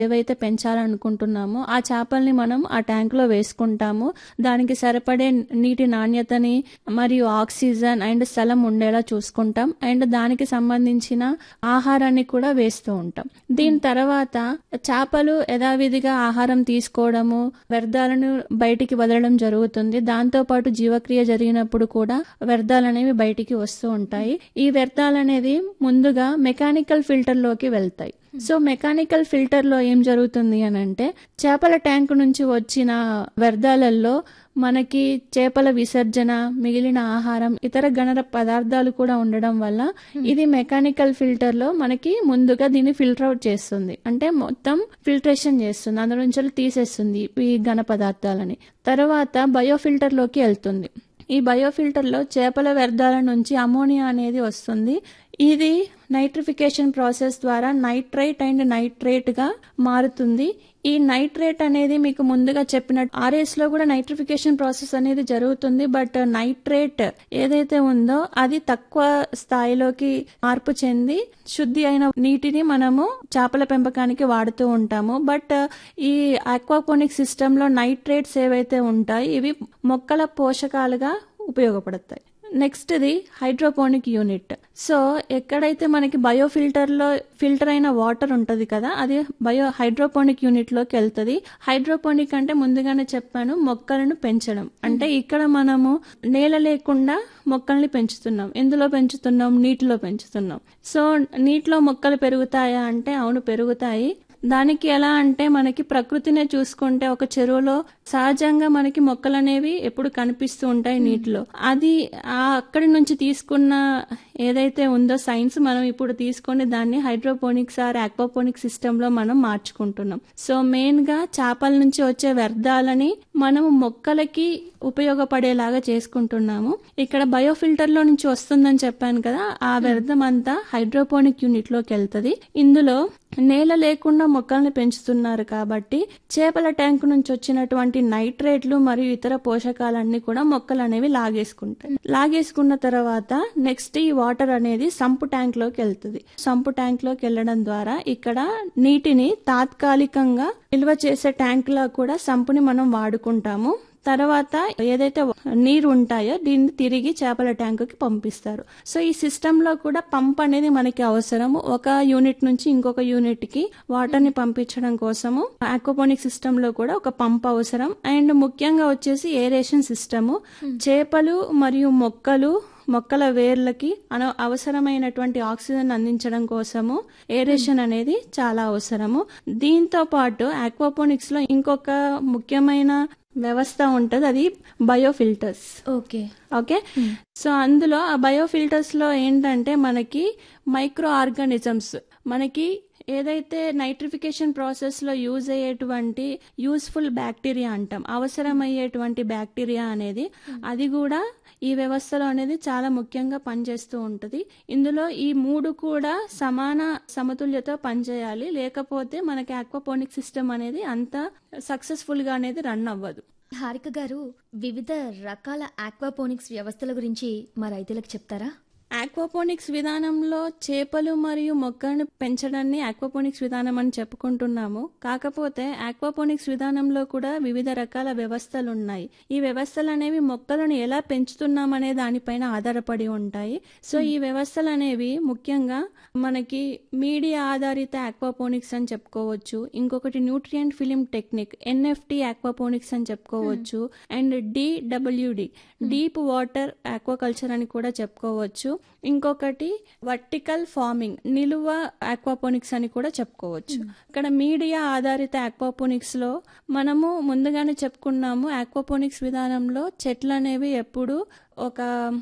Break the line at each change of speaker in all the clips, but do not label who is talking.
ఏవైతే పెంచాలనుకుంటున్నామో ఆ చేపల్ని మనం ఆ ట్యాంక్ లో వేసుకుంటాము దానికి సరిపడే నీటి నాణ్యతని మరియు ఆక్సిజన్ అండ్ స్థలం ఉండేలా చూసుకుంటాం అండ్ దానికి సంబంధించిన ఆహారాన్ని కూడా వేస్తూ ఉంటాం దీని తర్వాత చేపలు యథావిధిగా ఆహారం తీసుకోవడము వ్యర్థాలను బయటికి వదలడం జరుగుతుంది దాంతో పాటు జీవక్రియ జరిగినప్పుడు కూడా వ్యర్థాలు అనేవి బయటికి వస్తూ ఉంటాయి ఈ వ్యర్థాలు అనేది ముందుగా మెకానికల్ ఫిల్టర్ లోకి వెళ్తాయి సో మెకానికల్ ఫిల్టర్ లో ఏం జరుగుతుంది అని అంటే చేపల ట్యాంక్ నుంచి వచ్చిన వ్యర్థాలలో మనకి చేపల విసర్జన మిగిలిన ఆహారం ఇతర గణర పదార్థాలు కూడా ఉండడం వల్ల ఇది మెకానికల్ ఫిల్టర్ లో మనకి ముందుగా దీన్ని ఫిల్టర్ అవుట్ చేస్తుంది అంటే మొత్తం ఫిల్టరేషన్ చేస్తుంది అందులో నుంచి తీసేస్తుంది ఈ ఘన పదార్థాలని తర్వాత బయో ఫిల్టర్ లోకి వెళ్తుంది ఈ బయోఫిల్టర్ లో చేపల వ్యర్థాల నుంచి అమోనియా అనేది వస్తుంది ఇది నైట్రిఫికేషన్ ప్రాసెస్ ద్వారా నైట్రైట్ అండ్ నైట్రేట్ గా మారుతుంది ఈ నైట్రేట్ అనేది మీకు ముందుగా చెప్పినట్టు ఆర్ఎస్ లో కూడా నైట్రిఫికేషన్ ప్రాసెస్ అనేది జరుగుతుంది బట్ నైట్రేట్ ఏదైతే ఉందో అది తక్కువ స్థాయిలోకి మార్పు చెంది శుద్ధి అయిన నీటిని మనము చేపల పెంపకానికి వాడుతూ ఉంటాము బట్ ఈ ఆక్వాపోనిక్ సిస్టమ్ లో నైట్రేట్స్ ఏవైతే ఉంటాయి ఇవి మొక్కల పోషకాలుగా ఉపయోగపడతాయి next the hydroponic unit so ఎక్కడైతే మనకి బయో ఫిల్టర్ లో ఫిల్టర్ అయిన వాటర్ ఉంటది కదా అది బయో హైడ్రోపోనిక్ యూనిట్ లోకి వెళ్తుంది హైడ్రోపోనిక్ అంటే ముందుగానే చెప్పాను మొక్కలను పెంచడం అంటే ఇక్కడ మనము నేల లేకుండా మొక్కల్ని పెంచుతున్నాం ఎందులో పెంచుతున్నాం నీటిలో పెంచుతున్నాం సో నీటిలో మొక్కలు పెరుగుతాయా అంటే అవును పెరుగుతాయి దానికి ఎలా అంటే మనకి ప్రకృతినే చూసుకుంటే ఒక చెరువులో సహజంగా మనకి మొక్కలు అనేవి ఎప్పుడు కనిపిస్తూ ఉంటాయి నీటిలో అది ఆ అక్కడి నుంచి తీసుకున్న ఏదైతే ఉందో సైన్స్ మనం ఇప్పుడు తీసుకొని దాన్ని హైడ్రోపోనిక్స్ ఆర్ ఆక్వాపోనిక్ సిస్టమ్ లో మనం మార్చుకుంటున్నాం సో మెయిన్ గా చేపల నుంచి వచ్చే వ్యర్థాలని మనం మొక్కలకి ఉపయోగపడేలాగా చేసుకుంటున్నాము ఇక్కడ బయోఫిల్టర్ లో నుంచి వస్తుందని చెప్పాను కదా ఆ వ్యర్థం అంతా హైడ్రోపోనిక్ యూనిట్ లోకి వెళ్తుంది ఇందులో నేల లేకుండా మొక్కల్ని పెంచుతున్నారు కాబట్టి చేపల ట్యాంక్ నుంచి వచ్చినటువంటి నైట్రేట్లు మరియు ఇతర పోషకాలన్నీ కూడా మొక్కలు అనేవి లాగేసుకుంటాయి లాగేసుకున్న తర్వాత నెక్స్ట్ ఈ వాటర్ అనేది సంపు ట్యాంక్ లోకి వెళ్తుంది సంపు ట్యాంక్ లోకి వెళ్ళడం ద్వారా ఇక్కడ నీటిని తాత్కాలికంగా నిల్వ చేసే ట్యాంక్ లా కూడా సంపుని మనం వాడుకుంటాము తర్వాత ఏదైతే నీరు ఉంటాయో దీన్ని తిరిగి చేపల ట్యాంకుకి పంపిస్తారు సో ఈ సిస్టమ్ లో కూడా పంప్ అనేది మనకి అవసరం ఒక యూనిట్ నుంచి ఇంకొక యూనిట్ కి వాటర్ ని పంపించడం కోసము ఆక్వపోనిక్ సిస్టమ్ లో కూడా ఒక పంప్ అవసరం అండ్ ముఖ్యంగా వచ్చేసి ఏరేషన్ సిస్టమ్ చేపలు మరియు మొక్కలు మొక్కల వేర్లకి అన అవసరమైనటువంటి ఆక్సిజన్ అందించడం కోసము ఏరేషన్ అనేది చాలా అవసరము దీంతో పాటు ఆక్వాపోనిక్స్ లో ఇంకొక ముఖ్యమైన వ్యవస్థ ఉంటది అది బయోఫిల్టర్స్
ఓకే
ఓకే సో అందులో ఆ బయోఫిల్టర్స్ లో ఏంటంటే మనకి మైక్రో ఆర్గానిజమ్స్ మనకి ఏదైతే నైట్రిఫికేషన్ ప్రాసెస్ లో యూజ్ అయ్యేటువంటి యూస్ఫుల్ బ్యాక్టీరియా అంటాం అవసరమయ్యేటువంటి బ్యాక్టీరియా అనేది అది కూడా ఈ వ్యవస్థలో అనేది చాలా ముఖ్యంగా పనిచేస్తూ ఉంటుంది ఇందులో ఈ మూడు కూడా సమాన సమతుల్యతో పనిచేయాలి లేకపోతే మనకి ఆక్వాపోనిక్ సిస్టమ్ అనేది అంత సక్సెస్ఫుల్ గా అనేది రన్ అవ్వదు
హారిక గారు వివిధ రకాల ఆక్వాపోనిక్స్ వ్యవస్థల గురించి మా రైతులకు చెప్తారా
ఆక్వాపోనిక్స్ విధానంలో చేపలు మరియు మొక్కలను పెంచడాన్ని ఆక్వాపోనిక్స్ విధానం అని చెప్పుకుంటున్నాము కాకపోతే ఆక్వాపోనిక్స్ విధానంలో కూడా వివిధ రకాల వ్యవస్థలు ఉన్నాయి ఈ వ్యవస్థలు అనేవి మొక్కలను ఎలా పెంచుతున్నామనే దానిపైన ఆధారపడి ఉంటాయి సో ఈ వ్యవస్థలు అనేవి ముఖ్యంగా మనకి మీడియా ఆధారిత ఆక్వాపోనిక్స్ అని చెప్పుకోవచ్చు ఇంకొకటి nutrient film technique NFT aquaponics అని చెప్పుకోవచ్చు and DWD deep water aquaculture అని కూడా చెప్పుకోవచ్చు ఇంకొకటి వర్టికల్ ఫార్మింగ్ నిలువ ఆక్వాపోనిక్స్ అని కూడా చెప్పుకోవచ్చు ఇక్కడ మీడియా ఆధారిత ఆక్వాపోనిక్స్ లో మనము ముందుగానే చెప్పుకున్నాము ఆక్వాపోనిక్స్ విధానంలో చెట్లు అనేవి ఎప్పుడు ఒక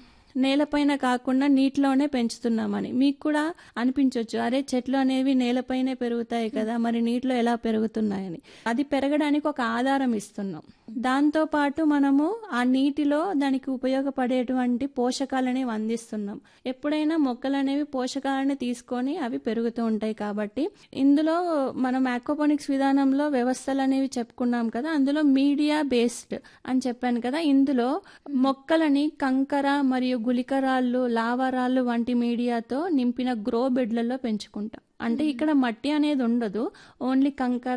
నేలపైన కాకుండా నీటిలోనే పెంచుతున్నామని మీకు కూడా అనిపించవచ్చు అరే చెట్లు అనేవి నేలపైనే పెరుగుతాయి కదా మరి నీటిలో ఎలా పెరుగుతున్నాయని అది పెరగడానికి ఒక ఆధారం ఇస్తున్నాం దాంతో పాటు మనము ఆ నీటిలో దానికి ఉపయోగపడేటువంటి పోషకాలనేవి అందిస్తున్నాం ఎప్పుడైనా మొక్కలు అనేవి పోషకాలని తీసుకొని అవి పెరుగుతూ ఉంటాయి కాబట్టి ఇందులో మనం ఆక్వాపోనిక్స్ విధానంలో వ్యవస్థలు అనేవి చెప్పుకున్నాం కదా అందులో మీడియా బేస్డ్ అని చెప్పాను కదా ఇందులో మొక్కలని కంకర మరియు గుళికరాళ్ళు లావారాళ్ళు వంటి మీడియాతో నింపిన గ్రో బెడ్లలో పెంచుకుంటాం అంటే ఇక్కడ మట్టి అనేది ఉండదు ఓన్లీ కంకర